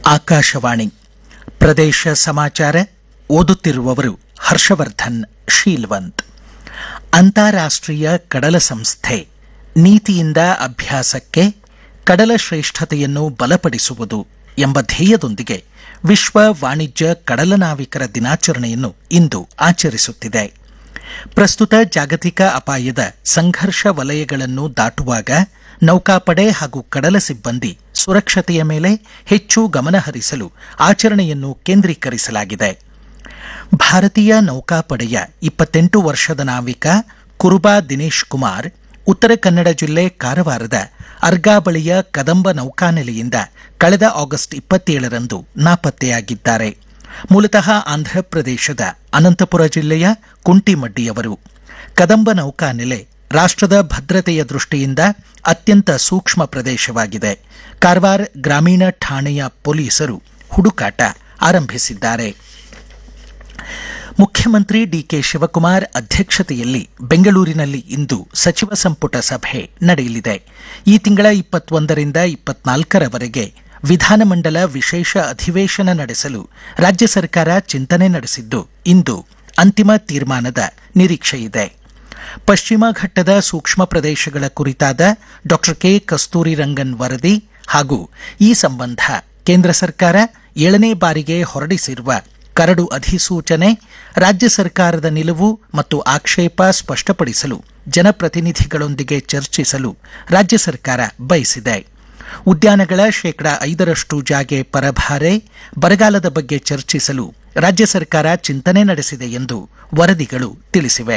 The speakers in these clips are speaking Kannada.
ಆಕಾಶವಾಣಿ ಪ್ರದೇಶ ಸಮಾಚಾರ ಓದುತ್ತಿರುವವರು ಹರ್ಷವರ್ಧನ್ ಶೀಲ್ವಂತ್ ಅಂತಾರಾಷ್ಟ್ರೀಯ ಕಡಲ ಸಂಸ್ಥೆ ನೀತಿಯಿಂದ ಅಭ್ಯಾಸಕ್ಕೆ ಕಡಲ ಶ್ರೇಷ್ಠತೆಯನ್ನು ಬಲಪಡಿಸುವುದು ಎಂಬ ಧ್ಯೇಯದೊಂದಿಗೆ ವಿಶ್ವ ವಾಣಿಜ್ಯ ಕಡಲ ನಾವಿಕರ ದಿನಾಚರಣೆಯನ್ನು ಇಂದು ಆಚರಿಸುತ್ತಿದೆ ಪ್ರಸ್ತುತ ಜಾಗತಿಕ ಅಪಾಯದ ಸಂಘರ್ಷ ವಲಯಗಳನ್ನು ದಾಟುವಾಗ ನೌಕಾಪಡೆ ಹಾಗೂ ಕಡಲ ಸಿಬ್ಬಂದಿ ಸುರಕ್ಷತೆಯ ಮೇಲೆ ಹೆಚ್ಚು ಗಮನಹರಿಸಲು ಆಚರಣೆಯನ್ನು ಕೇಂದ್ರೀಕರಿಸಲಾಗಿದೆ ಭಾರತೀಯ ನೌಕಾಪಡೆಯ ಇಪ್ಪತ್ತೆಂಟು ವರ್ಷದ ನಾವಿಕ ಕುರುಬಾ ದಿನೇಶ್ ಕುಮಾರ್ ಉತ್ತರ ಕನ್ನಡ ಜಿಲ್ಲೆ ಕಾರವಾರದ ಅರ್ಗಾ ಬಳಿಯ ಕದಂಬ ನೌಕಾನೆಲೆಯಿಂದ ಕಳೆದ ಆಗಸ್ಟ್ ಇಪ್ಪತ್ತೇಳರಂದು ನಾಪತ್ತೆಯಾಗಿದ್ದಾರೆ ಮೂಲತಃ ಆಂಧ್ರಪ್ರದೇಶದ ಅನಂತಪುರ ಜಿಲ್ಲೆಯ ಕುಂಟಿಮಡ್ಡಿಯವರು ಕದಂಬ ನೌಕಾನೆಲೆ ರಾಷ್ಟ್ರದ ಭದ್ರತೆಯ ದೃಷ್ಟಿಯಿಂದ ಅತ್ಯಂತ ಸೂಕ್ಷ್ಮ ಪ್ರದೇಶವಾಗಿದೆ ಕಾರವಾರ ಗ್ರಾಮೀಣ ಠಾಣೆಯ ಪೊಲೀಸರು ಹುಡುಕಾಟ ಆರಂಭಿಸಿದ್ದಾರೆ ಮುಖ್ಯಮಂತ್ರಿ ಡಿಕೆ ಶಿವಕುಮಾರ್ ಅಧ್ಯಕ್ಷತೆಯಲ್ಲಿ ಬೆಂಗಳೂರಿನಲ್ಲಿ ಇಂದು ಸಚಿವ ಸಂಪುಟ ಸಭೆ ನಡೆಯಲಿದೆ ಈ ತಿಂಗಳ ಇಪ್ಪತ್ತೊಂದರಿಂದ ಇಪ್ಪತ್ನಾಲ್ಕರವರೆಗೆ ವಿಧಾನಮಂಡಲ ವಿಶೇಷ ಅಧಿವೇಶನ ನಡೆಸಲು ರಾಜ್ಯ ಸರ್ಕಾರ ಚಿಂತನೆ ನಡೆಸಿದ್ದು ಇಂದು ಅಂತಿಮ ತೀರ್ಮಾನದ ನಿರೀಕ್ಷೆಯಿದೆ ಪಶ್ಚಿಮ ಘಟ್ಟದ ಸೂಕ್ಷ್ಮ ಪ್ರದೇಶಗಳ ಕುರಿತಾದ ಡಾ ಕೆ ಕಸ್ತೂರಿ ರಂಗನ್ ವರದಿ ಹಾಗೂ ಈ ಸಂಬಂಧ ಕೇಂದ್ರ ಸರ್ಕಾರ ಏಳನೇ ಬಾರಿಗೆ ಹೊರಡಿಸಿರುವ ಕರಡು ಅಧಿಸೂಚನೆ ರಾಜ್ಯ ಸರ್ಕಾರದ ನಿಲುವು ಮತ್ತು ಆಕ್ಷೇಪ ಸ್ಪಷ್ಟಪಡಿಸಲು ಜನಪ್ರತಿನಿಧಿಗಳೊಂದಿಗೆ ಚರ್ಚಿಸಲು ರಾಜ್ಯ ಸರ್ಕಾರ ಬಯಸಿದೆ ಉದ್ಯಾನಗಳ ಶೇಕಡಾ ಐದರಷ್ಟು ಜಾಗೆ ಪರಭಾರೆ ಬರಗಾಲದ ಬಗ್ಗೆ ಚರ್ಚಿಸಲು ರಾಜ್ಯ ಸರ್ಕಾರ ಚಿಂತನೆ ನಡೆಸಿದೆ ಎಂದು ವರದಿಗಳು ತಿಳಿಸಿವೆ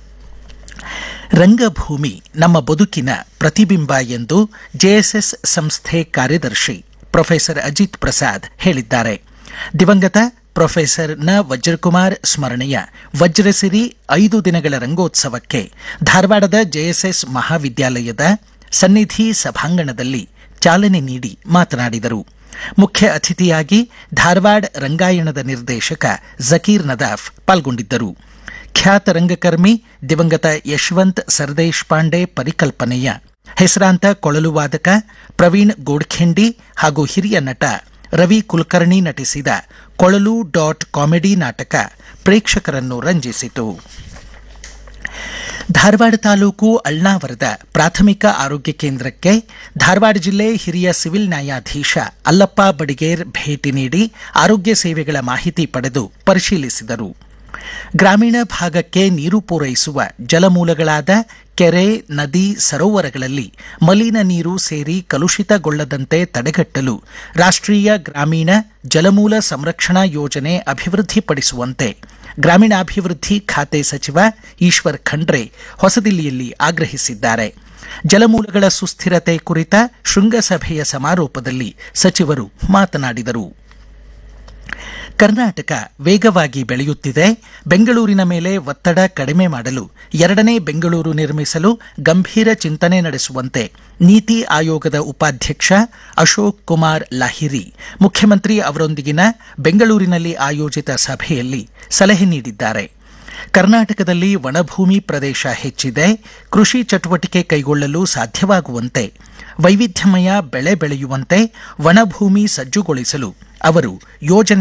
ರಂಗಭೂಮಿ ನಮ್ಮ ಬದುಕಿನ ಪ್ರತಿಬಿಂಬ ಎಂದು ಜೆಎಸ್ಎಸ್ ಸಂಸ್ಥೆ ಕಾರ್ಯದರ್ಶಿ ಪ್ರೊಫೆಸರ್ ಅಜಿತ್ ಪ್ರಸಾದ್ ಹೇಳಿದ್ದಾರೆ ದಿವಂಗತ ಪ್ರೊಫೆಸರ್ ನ ವಜ್ರಕುಮಾರ್ ಸ್ಮರಣೆಯ ವಜ್ರಸಿರಿ ಐದು ದಿನಗಳ ರಂಗೋತ್ಸವಕ್ಕೆ ಧಾರವಾಡದ ಜೆಎಸ್ಎಸ್ ಮಹಾವಿದ್ಯಾಲಯದ ಸನ್ನಿಧಿ ಸಭಾಂಗಣದಲ್ಲಿ ಚಾಲನೆ ನೀಡಿ ಮಾತನಾಡಿದರು ಮುಖ್ಯ ಅತಿಥಿಯಾಗಿ ಧಾರವಾಡ ರಂಗಾಯಣದ ನಿರ್ದೇಶಕ ಜಕೀರ್ ನದಾಫ್ ಪಾಲ್ಗೊಂಡಿದ್ದರು ಖ್ಯಾತ ರಂಗಕರ್ಮಿ ದಿವಂಗತ ಯಶವಂತ್ ಸರ್ದೇಶ್ ಪಾಂಡೆ ಪರಿಕಲ್ಪನೆಯ ಹೆಸರಾಂತ ಕೊಳಲು ವಾದಕ ಪ್ರವೀಣ್ ಗೋಡ್ಖೆಂಡಿ ಹಾಗೂ ಹಿರಿಯ ನಟ ರವಿ ಕುಲಕರ್ಣಿ ನಟಿಸಿದ ಕೊಳಲು ಡಾಟ್ ಕಾಮಿಡಿ ನಾಟಕ ಪ್ರೇಕ್ಷಕರನ್ನು ರಂಜಿಸಿತು ಧಾರವಾಡ ತಾಲೂಕು ಅಳ್ನಾವರದ ಪ್ರಾಥಮಿಕ ಆರೋಗ್ಯ ಕೇಂದ್ರಕ್ಕೆ ಧಾರವಾಡ ಜಿಲ್ಲೆ ಹಿರಿಯ ಸಿವಿಲ್ ನ್ಯಾಯಾಧೀಶ ಅಲ್ಲಪ್ಪ ಬಡಿಗೇರ್ ಭೇಟಿ ನೀಡಿ ಆರೋಗ್ಯ ಸೇವೆಗಳ ಮಾಹಿತಿ ಪಡೆದು ಪರಿಶೀಲಿಸಿದರು ಗ್ರಾಮೀಣ ಭಾಗಕ್ಕೆ ನೀರು ಪೂರೈಸುವ ಜಲಮೂಲಗಳಾದ ಕೆರೆ ನದಿ ಸರೋವರಗಳಲ್ಲಿ ಮಲಿನ ನೀರು ಸೇರಿ ಕಲುಷಿತಗೊಳ್ಳದಂತೆ ತಡೆಗಟ್ಟಲು ರಾಷ್ಟ್ರೀಯ ಗ್ರಾಮೀಣ ಜಲಮೂಲ ಸಂರಕ್ಷಣಾ ಯೋಜನೆ ಅಭಿವೃದ್ಧಿಪಡಿಸುವಂತೆ ಗ್ರಾಮೀಣಾಭಿವೃದ್ಧಿ ಖಾತೆ ಸಚಿವ ಈಶ್ವರ್ ಖಂಡ್ರೆ ಹೊಸದಿಲ್ಲಿಯಲ್ಲಿ ಆಗ್ರಹಿಸಿದ್ದಾರೆ ಜಲಮೂಲಗಳ ಸುಸ್ಥಿರತೆ ಕುರಿತ ಶೃಂಗಸಭೆಯ ಸಮಾರೋಪದಲ್ಲಿ ಸಚಿವರು ಮಾತನಾಡಿದರು ಕರ್ನಾಟಕ ವೇಗವಾಗಿ ಬೆಳೆಯುತ್ತಿದೆ ಬೆಂಗಳೂರಿನ ಮೇಲೆ ಒತ್ತಡ ಕಡಿಮೆ ಮಾಡಲು ಎರಡನೇ ಬೆಂಗಳೂರು ನಿರ್ಮಿಸಲು ಗಂಭೀರ ಚಿಂತನೆ ನಡೆಸುವಂತೆ ನೀತಿ ಆಯೋಗದ ಉಪಾಧ್ಯಕ್ಷ ಅಶೋಕ್ ಕುಮಾರ್ ಲಾಹಿರಿ ಮುಖ್ಯಮಂತ್ರಿ ಅವರೊಂದಿಗಿನ ಬೆಂಗಳೂರಿನಲ್ಲಿ ಆಯೋಜಿತ ಸಭೆಯಲ್ಲಿ ಸಲಹೆ ನೀಡಿದ್ದಾರೆ ಕರ್ನಾಟಕದಲ್ಲಿ ಒಣಭೂಮಿ ಪ್ರದೇಶ ಹೆಚ್ಚಿದೆ ಕೃಷಿ ಚಟುವಟಿಕೆ ಕೈಗೊಳ್ಳಲು ಸಾಧ್ಯವಾಗುವಂತೆ ವೈವಿಧ್ಯಮಯ ಬೆಳೆ ಬೆಳೆಯುವಂತೆ ಒಣಭೂಮಿ ಸಜ್ಜುಗೊಳಿಸಲು ಅವರು ಯೋಜನೆ